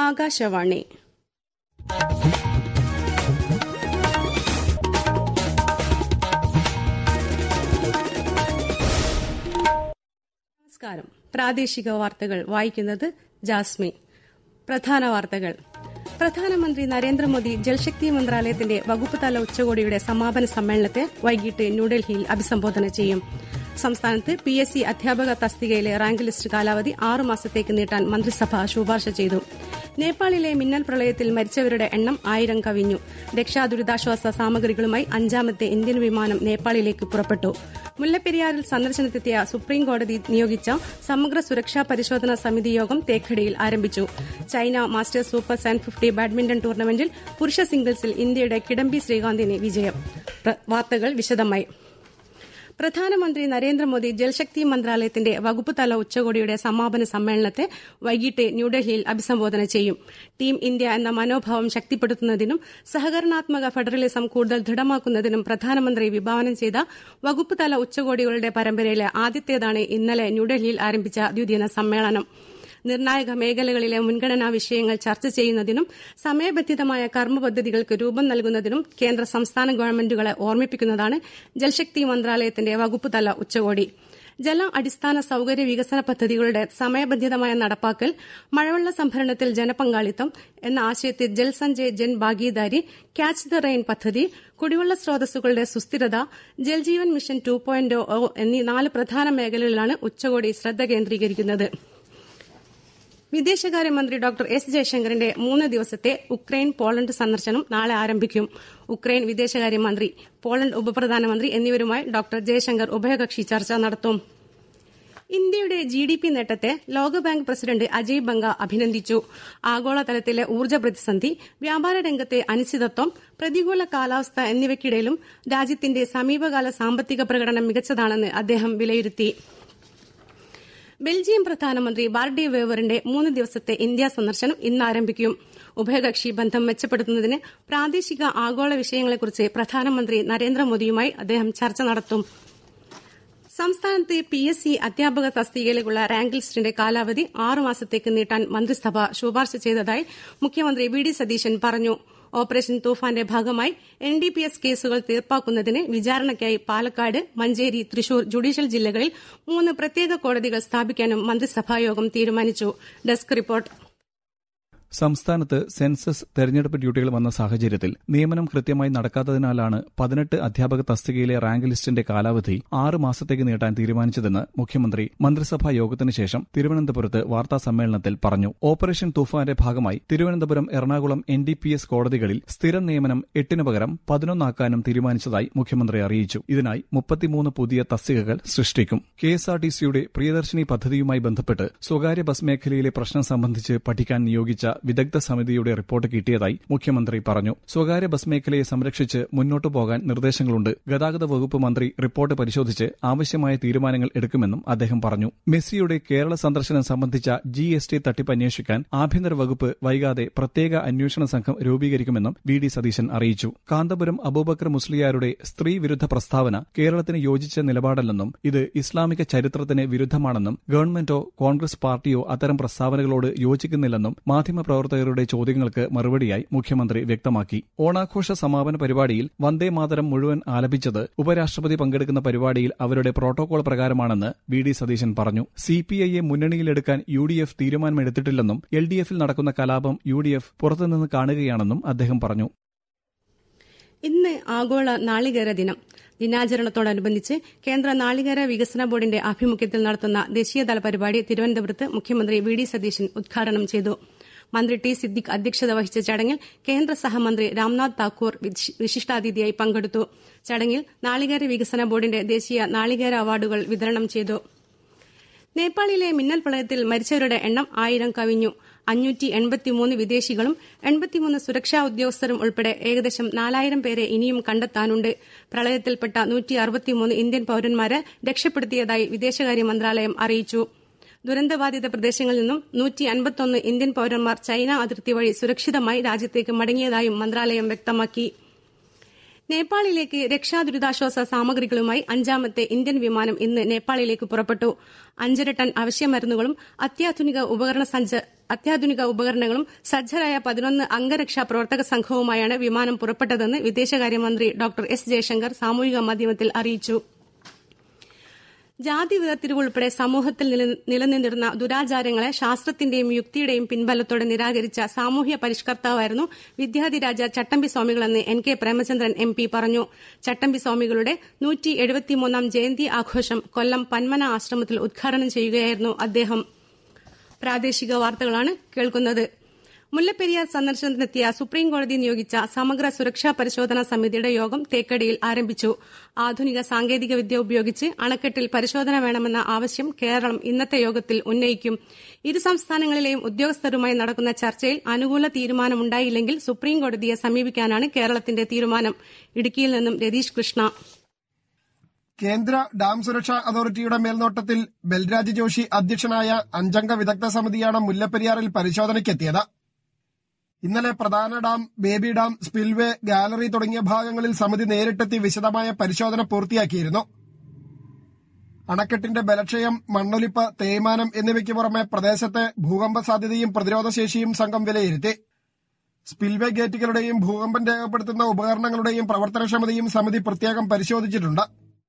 ആകാശവാണി നമസ്കാരം പ്രാദേശിക വാർത്തകൾ വായിക്കുന്നത് ജാസ്മി പ്രധാന വാർത്തകൾ പ്രധാനമന്ത്രി നരേന്ദ്രമോദി ജൽശക്തി മന്ത്രാലയത്തിന്റെ വകുപ്പ് തല ഉച്ചകോടിയുടെ സമാപന സമ്മേളനത്തെ വൈകിട്ട് ന്യൂഡൽഹിയിൽ അഭിസംബോധന ചെയ്യും സംസ്ഥാനത്ത് പി എസ് സി അധ്യാപക തസ്തികയിലെ റാങ്ക് ലിസ്റ്റ് കാലാവധി ആറു മാസത്തേക്ക് നീട്ടാൻ മന്ത്രിസഭ ശുപാർശ ചെയ്തു നേപ്പാളിലെ മിന്നൽ പ്രളയത്തിൽ മരിച്ചവരുടെ എണ്ണം ആയിരം കവിഞ്ഞു രക്ഷാദുരിതാശ്വാസ സാമഗ്രികളുമായി അഞ്ചാമത്തെ ഇന്ത്യൻ വിമാനം നേപ്പാളിലേക്ക് പുറപ്പെട്ടു മുല്ലപ്പെരിയാറിൽ സന്ദർശനത്തെത്തിയ സുപ്രീംകോടതി നിയോഗിച്ച സമഗ്ര സുരക്ഷാ പരിശോധനാ സമിതി യോഗം തേക്കടിയിൽ ആരംഭിച്ചു China masters super seven fifty badminton ടൂർണമെന്റിൽ പുരുഷ സിംഗിൾസിൽ ഇന്ത്യയുടെ കിഡംബി ശ്രീകാന്തിന് വിജയം വാർത്തകൾ വിശദമായി പ്രധാനമന്ത്രി നരേന്ദ്രമോദി ജൽശക്തി മന്ത്രാലയത്തിന്റെ വകുപ്പ് തല ഉച്ചകോടിയുടെ സമാപന സമ്മേളനത്തെ വൈകിട്ട് ന്യൂഡൽഹിയിൽ അഭിസംബോധന ചെയ്യും ടീം ഇന്ത്യ എന്ന മനോഭാവം ശക്തിപ്പെടുത്തുന്നതിനും സഹകരണാത്മക ഫെഡറലിസം കൂടുതൽ ദൃഢമാക്കുന്നതിനും പ്രധാനമന്ത്രി വിഭാവനം ചെയ്ത വകുപ്പ് തല ഉച്ചകോടികളുടെ പരമ്പരയിലെ ആദ്യത്തേതാണ് ഇന്നലെ ന്യൂഡൽഹിയിൽ ആരംഭിച്ച ദ്വിദിന സമ്മേളനം നിർണായക മേഖലകളിലെ മുൻഗണനാ വിഷയങ്ങൾ ചർച്ച ചെയ്യുന്നതിനും സമയബന്ധിതമായ കർമ്മ പദ്ധതികൾക്ക് രൂപം നൽകുന്നതിനും കേന്ദ്ര സംസ്ഥാന ഗവൺമെന്റുകളെ ഓർമ്മിപ്പിക്കുന്നതാണ് ജൽശക്തി മന്ത്രാലയത്തിന്റെ വകുപ്പുതല ഉച്ചകോടി ജല അടിസ്ഥാന സൌകര്യ വികസന പദ്ധതികളുടെ സമയബന്ധിതമായ നടപ്പാക്കൽ മഴവെള്ള സംഭരണത്തിൽ ജനപങ്കാളിത്തം എന്ന ആശയത്തിൽ Jal Sanjay Jan Bhagidari catch the rain പദ്ധതി കുടിവെള്ള സ്രോതസ്സുകളുടെ സുസ്ഥിരത ജൽജീവൻ മിഷൻ ടു പോയിന്റ് എന്നീ നാല് പ്രധാന മേഖലകളിലാണ് ഉച്ചകോടി ശ്രദ്ധ കേന്ദ്രീകരിക്കുന്നത് വിദേശകാര്യമന്ത്രി ഡോക്ടർ എസ് ജയശങ്കറിന്റെ മൂന്ന് ദിവസത്തെ ഉക്രൈൻ പോളണ്ട് സന്ദർശനം നാളെ ആരംഭിക്കും ഉക്രൈൻ വിദേശകാര്യമന്ത്രി പോളണ്ട് ഉപപ്രധാനമന്ത്രി എന്നിവരുമായി ഡോക്ടർ ജയശങ്കർ ഉഭയകക്ഷി ചർച്ച നടത്തും ഇന്ത്യയുടെ ജി ഡി പി നേട്ടത്തെ ലോകബാങ്ക് പ്രസിഡന്റ് അജയ് ബംഗ അഭിനന്ദിച്ചു ആഗോളതലത്തിലെ ഊർജ്ജ പ്രതിസന്ധി വ്യാപാര രംഗത്തെ അനിശ്ചിതത്വം പ്രതികൂല കാലാവസ്ഥ എന്നിവയ്ക്കിടയിലും രാജ്യത്തിന്റെ സമീപകാല സാമ്പത്തിക പ്രകടനം മികച്ചതാണെന്ന് അദ്ദേഹം വിലയിരുത്തി ബെൽജിയം പ്രധാനമന്ത്രി ബാർഡി വേവറിന്റെ മൂന്ന് ദിവസത്തെ ഇന്ത്യ സന്ദർശനം ഇന്ന് ആരംഭിക്കും ഉഭയകക്ഷി ബന്ധം മെച്ചപ്പെടുത്തുന്നതിന് പ്രാദേശിക ആഗോള വിഷയങ്ങളെക്കുറിച്ച് പ്രധാനമന്ത്രി നരേന്ദ്രമോദിയുമായി അദ്ദേഹം ചർച്ച നടത്തും സംസ്ഥാനത്ത് പി എസ് സി അധ്യാപക തസ്തികയിലേക്കുള്ള റാങ്ക് ലിസ്റ്റിന്റെ കാലാവധി ആറു മാസത്തേക്ക് നീട്ടാൻ മന്ത്രിസഭ ശുപാർശ ചെയ്തതായി മുഖ്യമന്ത്രി വി ഡി സതീശൻ പറഞ്ഞു ഓപ്പറേഷൻ തൂഫാന്റെ ഭാഗമായി എൻ ഡി പി എസ് കേസുകൾ തീർപ്പാക്കുന്നതിന് വിചാരണയ്ക്കായി പാലക്കാട് മഞ്ചേരി തൃശൂർ ജുഡീഷ്യൽ ജില്ലകളിൽ മൂന്ന് പ്രത്യേക കോടതികൾ സ്ഥാപിക്കാനും മന്ത്രിസഭായോഗം തീരുമാനിച്ചു ഡെസ്ക് റിപ്പോർട്ട് സംസ്ഥാനത്ത് സെൻസസ് തെരഞ്ഞെടുപ്പ് ഡ്യൂട്ടികൾ വന്ന സാഹചര്യത്തിൽ നിയമനം കൃത്യമായി നടക്കാത്തതിനാലാണ് പതിനെട്ട് അധ്യാപക തസ്തികയിലെ റാങ്ക് ലിസ്റ്റിന്റെ കാലാവധി ആറ് മാസത്തേക്ക് നീട്ടാൻ തീരുമാനിച്ചതെന്ന് മുഖ്യമന്ത്രി മന്ത്രിസഭാ യോഗത്തിന് ശേഷം തിരുവനന്തപുരത്ത് വാർത്താ സമ്മേളനത്തിൽ പറഞ്ഞു ഓപ്പറേഷൻ തൂഫാന്റെ ഭാഗമായി Thiruvananthapuram Ernakulam N D P S കോടതികളിൽ സ്ഥിരം നിയമനം എട്ടിനു പകരം പതിനൊന്നാക്കാനും തീരുമാനിച്ചതായി മുഖ്യമന്ത്രി അറിയിച്ചു ഇതിനായി മുപ്പത്തിമൂന്ന് പുതിയ തസ്തികകൾ സൃഷ്ടിക്കും കെ എസ് ആർ ടി സിയുടെ പ്രിയദർശിനി പദ്ധതിയുമായി ബന്ധപ്പെട്ട് സ്വകാര്യ ബസ് മേഖലയിലെ പ്രശ്നം സംബന്ധിച്ച് പഠിക്കാൻ നിയോഗിച്ച വിദഗ്ധ സമിതിയുടെ റിപ്പോർട്ട് കിട്ടിയതായി മുഖ്യമന്ത്രി പറഞ്ഞു സ്വകാര്യ ബസ് മേഖലയെ സംരക്ഷിച്ച് മുന്നോട്ടു പോകാൻ നിർദ്ദേശങ്ങളുണ്ട് ഗതാഗത വകുപ്പ് മന്ത്രി റിപ്പോർട്ട് പരിശോധിച്ച് ആവശ്യമായ തീരുമാനങ്ങൾ എടുക്കുമെന്നും അദ്ദേഹം പറഞ്ഞു മെസ്സിയുടെ കേരള സന്ദർശനം സംബന്ധിച്ച ജി എസ് ടി തട്ടിപ്പ് അന്വേഷിക്കാൻ ആഭ്യന്തര വകുപ്പ് വൈകാതെ പ്രത്യേക അന്വേഷണ സംഘം രൂപീകരിക്കുമെന്നും വി ഡി സതീശൻ അറിയിച്ചു കാന്തപുരം അബൂബക്കർ മുസ്ലിയാരുടെ സ്ത്രീ വിരുദ്ധ പ്രസ്താവന കേരളത്തിന് യോജിച്ച നിലപാടല്ലെന്നും ഇത് ഇസ്ലാമിക ചരിത്രത്തിന് വിരുദ്ധമാണെന്നും ഗവൺമെന്റോ കോൺഗ്രസ് പാർട്ടിയോ അത്തരം പ്രസ്താവനകളോട് യോജിക്കുന്നില്ലെന്നും മാധ്യമ പ്രവർത്തകരുടെ ചോദ്യങ്ങൾക്ക് മറുപടിയായി മുഖ്യമന്ത്രി വ്യക്തമാക്കി ഓണാഘോഷ സമാപന പരിപാടിയിൽ വന്ദേ മാതരം മുഴുവൻ ആലപിച്ചത് ഉപരാഷ്ട്രപതി പങ്കെടുക്കുന്ന പരിപാടിയിൽ അവരുടെ പ്രോട്ടോകോൾ പ്രകാരമാണെന്ന് വി ഡി സതീശൻ പറഞ്ഞു സിപിഐയെ മുന്നണിയിലെടുക്കാൻ യു ഡി എഫ് തീരുമാനമെടുത്തിട്ടില്ലെന്നും എൽ ഡി എഫിൽ നടക്കുന്ന കലാപം യു ഡി എഫ് പുറത്തുനിന്ന് കാണുകയാണെന്നും അദ്ദേഹം പറഞ്ഞു ഇന്ന് ആഗോള നാളികേര ദിനം ദിനാചരണത്തോടനുബന്ധിച്ച് കേന്ദ്ര നാളികേര വികസന ബോർഡിന്റെ ആഭിമുഖ്യത്തിൽ നടത്തുന്ന ദേശീയതല പരിപാടി തിരുവനന്തപുരത്ത് മുഖ്യമന്ത്രി വി ഡി സതീശൻ ഉദ്ഘാടനം ചെയ്തു മന്ത്രി ടി സിദ്ദിഖ് അധ്യക്ഷത വഹിച്ച ചടങ്ങിൽ കേന്ദ്ര സഹമന്ത്രി രാംനാഥ് താക്കൂർ വിശിഷ്ടാതിഥിയായി പങ്കെടുത്തു ചടങ്ങിൽ നാളികേര വികസന ബോർഡിന്റെ ദേശീയ നാളികേര അവാർഡുകൾ വിതരണം ചെയ്തു നേപ്പാളിലെ മിന്നൽ പ്രളയത്തിൽ മരിച്ചവരുടെ എണ്ണം ആയിരം കവിഞ്ഞു അഞ്ഞൂറ്റി എൺപത്തിമൂന്ന് വിദേശികളും എൺപത്തിമൂന്ന് സുരക്ഷാ ഉദ്യോഗസ്ഥരും ഉൾപ്പെടെ ഏകദേശം നാലായിരം പേരെ ഇനിയും കണ്ടെത്താനുണ്ട് പ്രളയത്തിൽപ്പെട്ട നൂറ്റി അറുപത്തിമൂന്ന് ഇന്ത്യൻ പൌരന്മാരെ രക്ഷപ്പെടുത്തിയതായി വിദേശകാര്യ മന്ത്രാലയം അറിയിച്ചു ദുരന്തബാധിത പ്രദേശങ്ങളിൽ നിന്നും നൂറ്റി അൻപത്തൊന്ന് ഇന്ത്യൻ പൌരന്മാർ ചൈന അതിർത്തി വഴി സുരക്ഷിതമായി രാജ്യത്തേക്ക് മടങ്ങിയതായും മന്ത്രാലയം വ്യക്തമാക്കി നേപ്പാളിലേക്ക് രക്ഷാ ദുരിതാശ്വാസ സാമഗ്രികളുമായി അഞ്ചാമത്തെ ഇന്ത്യൻ വിമാനം ഇന്ന് നേപ്പാളിലേക്ക് പുറപ്പെട്ടു അഞ്ചര ടൺ അവശ്യമരുന്നുകളും അത്യാധുനിക ഉപകരണ സജ്ജ അത്യാധുനിക ഉപകരണങ്ങളും സജ്ജരായ പതിനൊന്ന് അംഗരക്ഷാ പ്രവർത്തക സംഘവുമായാണ് വിമാനം പുറപ്പെട്ടതെന്ന് വിദേശകാര്യമന്ത്രി ഡോക്ടർ എസ് ജയശങ്കർ സാമൂഹിക മാധ്യമത്തിൽ അറിയിച്ചു ജാതി വേർതിരിവ് ഉൾപ്പെടെ സമൂഹത്തിൽ നിലനിന്നിരുന്ന ദുരാചാരങ്ങളെ ശാസ്ത്രത്തിന്റെയും യുക്തിയുടെയും പിൻബലത്തോടെ നിരാകരിച്ച സാമൂഹ്യ പരിഷ്കർത്താവായിരുന്നു വിദ്യാധിരാജ ചട്ടമ്പി സ്വാമികളെന്ന് N K Premachandran M P പറഞ്ഞു ചട്ടമ്പി സ്വാമികളുടെ നൂറ്റി എഴുപത്തിമൂന്നാം ജയന്തി ആഘോഷം കൊല്ലം പന്മന ആശ്രമത്തിൽ ഉദ്ഘാടനം ചെയ്യുകയായിരുന്നു അദ്ദേഹം പ്രാദേശിക വാർത്തകളാണ് കേൾക്കുന്നത് മുല്ലപ്പെരിയാർ സന്ദർശനത്തിനെത്തിയ സുപ്രീംകോടതി നിയോഗിച്ച സമഗ്ര സുരക്ഷാ പരിശോധനാ സമിതിയുടെ യോഗം തേക്കടിയിൽ ആരംഭിച്ചു ആധുനിക സാങ്കേതിക വിദ്യ ഉപയോഗിച്ച് അണക്കെട്ടിൽ പരിശോധന വേണമെന്ന ആവശ്യം കേരളം ഇന്നത്തെ യോഗത്തിൽ ഉന്നയിക്കും ഇരു സംസ്ഥാനങ്ങളിലെയും ഉദ്യോഗസ്ഥരുമായി നടക്കുന്ന ചർച്ചയിൽ അനുകൂല തീരുമാനമുണ്ടായില്ലെങ്കിൽ സുപ്രീംകോടതിയെ സമീപിക്കാനാണ് കേരളത്തിന്റെ തീരുമാനം ഇടുക്കിയിൽ നിന്നും രതീഷ് കൃഷ്ണ കേന്ദ്ര ഡാം സുരക്ഷാ അതോറിറ്റിയുടെ മേൽനോട്ടത്തിൽ ബൽരാജ് ജോഷി അധ്യക്ഷനായ അഞ്ചംഗ വിദഗ്ധ സമിതിയാണ് മുല്ലപ്പെരിയാറിൽ പരിശോധനയ്ക്കെത്തിയത് ഇന്നലെ പ്രധാന dam baby dam spillway gallery തുടങ്ങിയ ഭാഗങ്ങളിൽ സമിതി നേരിട്ടെത്തി വിശദമായ പരിശോധന പൂർത്തിയാക്കിയിരുന്നു അണക്കെട്ടിന്റെ ബലക്ഷയം മണ്ണൊലിപ്പ് തേയ്മാനം എന്നിവയ്ക്ക് പുറമെ പ്രദേശത്തെ ഭൂകമ്പ സാധ്യതയും പ്രതിരോധശേഷിയും സംഘം വിലയിരുത്തി സ്പിൽവേ ഗേറ്റുകളുടെയും ഭൂകമ്പം രേഖപ്പെടുത്തുന്ന ഉപകരണങ്ങളുടെയും പ്രവർത്തനക്ഷമതയും സമിതി പ്രത്യേകം പരിശോധിച്ചിട്ടുണ്ട്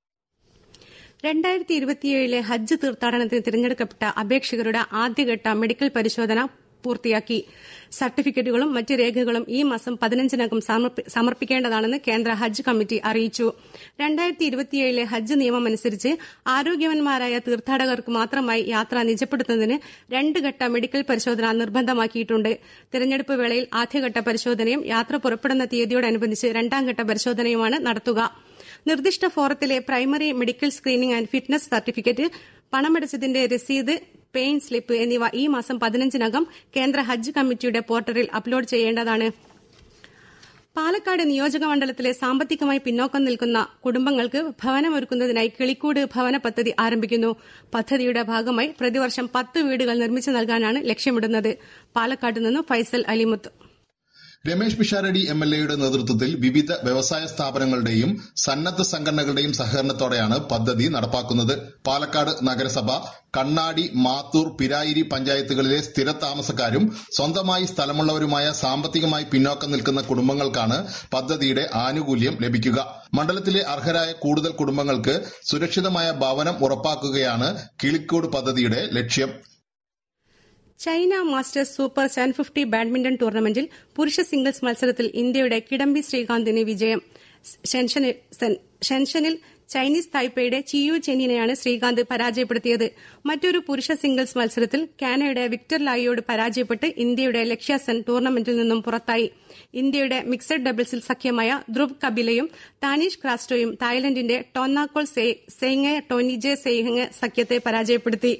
രണ്ടായിരത്തി ഇരുപത്തിയേഴിലെ ഹജ്ജ് തീർത്ഥാടനത്തിന് തിരഞ്ഞെടുക്കപ്പെട്ട അപേക്ഷകരുടെ ആദ്യഘട്ട മെഡിക്കൽ പരിശോധന പൂർത്തിയാക്കി സർട്ടിഫിക്കറ്റുകളും മറ്റ് രേഖകളും ഈ മാസം പതിനഞ്ചിനകം സമർപ്പിക്കേണ്ടതാണെന്ന് കേന്ദ്ര ഹജ്ജ് കമ്മിറ്റി അറിയിച്ചു രണ്ടായിരത്തി ഇരുപത്തിയേഴിലെ ഹജ്ജ് നിയമമനുസരിച്ച് ആരോഗ്യവാന്മാരായ തീർത്ഥാടകർക്ക് മാത്രമായി യാത്ര നിജപ്പെടുത്തുന്നതിന് രണ്ട് ഘട്ട മെഡിക്കൽ പരിശോധന നിർബന്ധമാക്കിയിട്ടുണ്ട് തെരഞ്ഞെടുപ്പ് വേളയിൽ ആദ്യഘട്ട പരിശോധനയും യാത്ര പുറപ്പെടുന്ന തീയതിയോടനുബന്ധിച്ച് രണ്ടാം ഘട്ട പരിശോധനയുമാണ് നടത്തുക നിർദ്ദിഷ്ട ഫോറത്തിലെ primary medical screening and fitness certificate പണമടച്ചതിന്റെ രസീത് പെയിൻ സ്ലിപ്പ് എന്നിവ ഈ മാസം പതിനഞ്ചിനകം കേന്ദ്ര ഹജ്ജ് കമ്മിറ്റിയുടെ പോർട്ടലിൽ അപ്ലോഡ് ചെയ്യേണ്ടതാണ് പാലക്കാട് നിയോജക മണ്ഡലത്തിലെ സാമ്പത്തികമായി പിന്നോക്കം നിൽക്കുന്ന കുടുംബങ്ങൾക്ക് ഭവനമൊരുക്കുന്നതിനായി കിളിക്കൂട് ഭവന പദ്ധതി ആരംഭിക്കുന്നു പദ്ധതിയുടെ ഭാഗമായി പ്രതിവർഷം പത്ത് വീടുകൾ നിർമ്മിച്ചു നൽകാനാണ് ലക്ഷ്യമിടുന്നത് പാലക്കാട് നിന്ന് ഫൈസൽ അലിമുത്ത് രമേശ് പിഷാരടി എം എൽ എയുടെ നേതൃത്വത്തിൽ വിവിധ വ്യവസായ സ്ഥാപനങ്ങളുടെയും സന്നദ്ധ സംഘടനകളുടെയും സഹകരണത്തോടെയാണ് പദ്ധതി നടപ്പാക്കുന്നത് പാലക്കാട് നഗരസഭ കണ്ണാടി മാത്തൂർ പിരായിരി പഞ്ചായത്തുകളിലെ സ്ഥിര താമസക്കാരും സ്വന്തമായി സ്ഥലമുള്ളവരുമായ സാമ്പത്തികമായി പിന്നോക്കം നിൽക്കുന്ന കുടുംബങ്ങൾക്കാണ് പദ്ധതിയുടെ ആനുകൂല്യം ലഭിക്കുക മണ്ഡലത്തിലെ അർഹരായ കൂടുതൽ കുടുംബങ്ങൾക്ക് സുരക്ഷിതമായ ഭവനം ഉറപ്പാക്കുകയാണ് കിളിക്കോട് പദ്ധതിയുടെ ലക്ഷ്യം China masters super seven fifty badminton ടൂർണമെന്റിൽ പുരുഷ സിംഗിൾസ് മത്സരത്തിൽ ഇന്ത്യയുടെ കിഡംബി ശ്രീകാന്തിന് വിജയം ഷെൻഷനിൽ ചൈനീസ് തായ്പയുടെ ചിയു ചെന്നിനെയാണ് ശ്രീകാന്ത് പരാജയപ്പെടുത്തിയത് മറ്റൊരു പുരുഷ സിംഗിൾസ് മത്സരത്തിൽ കാനയുടെ വിക്ടർ ലായിയോട് പരാജയപ്പെട്ട് ഇന്ത്യയുടെ ലക്ഷ്യ സെൻ ടൂർണമെന്റിൽ നിന്നും പുറത്തായി ഇന്ത്യയുടെ മിക്സഡ് ഡബിൾസിൽ സഖ്യമായ ധ്രുവ് കപിലയും താനീഷ് ക്രാസ്റ്റോയും തായ്ലൻഡിന്റെ ടോന്നാക്കോൾ സെയ്ങ്ങെ ടോനിജെ സെയ്ഹങ് സഖ്യത്തെ പരാജയപ്പെടുത്തി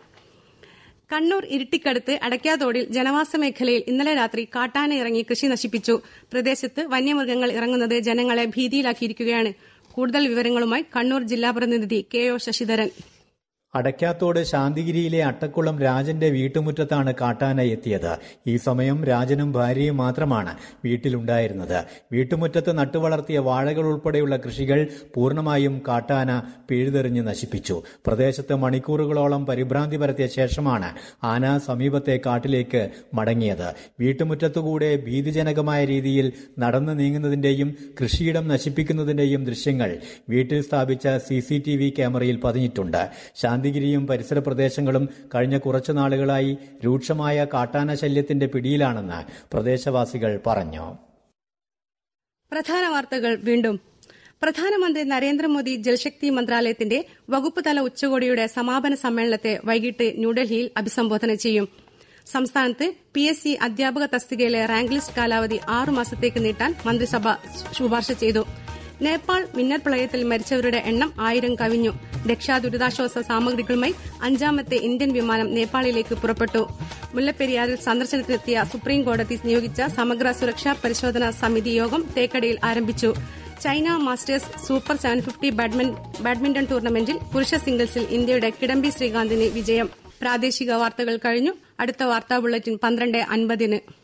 കണ്ണൂർ ഇരിട്ടിക്കടുത്ത് അടയ്ക്കാതോടിൽ ജനവാസ മേഖലയിൽ ഇന്നലെ രാത്രി കാട്ടാന ഇറങ്ങി കൃഷി നശിപ്പിച്ചു പ്രദേശത്ത് വന്യമൃഗങ്ങൾ ഇറങ്ങുന്നത് ജനങ്ങളെ ഭീതിയിലാക്കിയിരിക്കുകയാണ് കൂടുതൽ വിവരങ്ങളുമായി കണ്ണൂർ ജില്ലാ പ്രതിനിധി കെ ഒ ശശിധരൻ അടയ്ക്കാത്തോട് ശാന്തിഗിരിയിലെ അട്ടക്കുളം രാജന്റെ വീട്ടുമുറ്റത്താണ് കാട്ടാന എത്തിയത് ഈ സമയം രാജനും ഭാര്യയും മാത്രമാണ് വീട്ടിലുണ്ടായിരുന്നത് വീട്ടുമുറ്റത്ത് നട്ടുവളർത്തിയ വാഴകൾ ഉൾപ്പെടെയുള്ള കൃഷികൾ പൂർണ്ണമായും കാട്ടാന പിഴുതെറിഞ്ഞ് നശിപ്പിച്ചു പ്രദേശത്ത് മണിക്കൂറുകളോളം പരിഭ്രാന്തി പരത്തിയ ശേഷമാണ് ആന സമീപത്തെ കാട്ടിലേക്ക് മടങ്ങിയത് വീട്ടുമുറ്റത്തുകൂടെ ഭീതിജനകമായ രീതിയിൽ നടന്നു നീങ്ങുന്നതിന്റെയും കൃഷിയിടം നശിപ്പിക്കുന്നതിന്റെയും ദൃശ്യങ്ങൾ വീട്ടിൽ സ്ഥാപിച്ച സിസിടിവി ക്യാമറയിൽ പതിഞ്ഞിട്ടുണ്ട് ശാന്തിഗിരിയും പരിസര പ്രദേശങ്ങളും കഴിഞ്ഞ കുറച്ചു നാളുകളായി രൂക്ഷമായ കാട്ടാന ശല്യത്തിന്റെ പിടിയിലാണെന്ന് പ്രദേശവാസികൾ പറഞ്ഞു പ്രധാന വാർത്തകൾ വീണ്ടും പ്രധാനമന്ത്രി നരേന്ദ്രമോദി ജൽശക്തി മന്ത്രാലയത്തിന്റെ വകുപ്പ് തല ഉച്ചകോടിയുടെ സമാപന സമ്മേളനത്തെ വൈകിട്ട് ന്യൂഡൽഹിയിൽ അഭിസംബോധന ചെയ്യും സംസ്ഥാനത്ത് പി എസ് സി അധ്യാപക തസ്തികയിലെ റാങ്ക് ലിസ്റ്റ് കാലാവധി ആറു മാസത്തേക്ക് നീട്ടാൻ മന്ത്രിസഭ ശുപാർശ ചെയ്തു നേപ്പാൾ മിന്നൽ പ്രളയത്തിൽ മരിച്ചവരുടെ എണ്ണം ആയിരം കവിഞ്ഞു രക്ഷാ ദുരിതാശ്വാസ സാമഗ്രികളുമായി അഞ്ചാമത്തെ ഇന്ത്യൻ വിമാനം നേപ്പാളിലേക്ക് പുറപ്പെട്ടു മുല്ലപ്പെരിയാറിൽ സന്ദർശനത്തിനെത്തിയ സുപ്രീം കോടതി നിയോഗിച്ച സമഗ്ര സുരക്ഷാ പരിശോധനാ സമിതി യോഗം തേക്കടിയിൽ ആരംഭിച്ചു China masters super seven fifty badminton ടൂർണമെന്റിൽ പുരുഷ സിംഗിൾസിൽ ഇന്ത്യയുടെ കിഡംബി ശ്രീകാന്തിന് വിജയം പ്രാദേശിക വാർത്തകൾ കഴിഞ്ഞു അടുത്ത വാർത്താ ബുള്ളറ്റിൻ പന്ത്രണ്ട് അൻപതിന്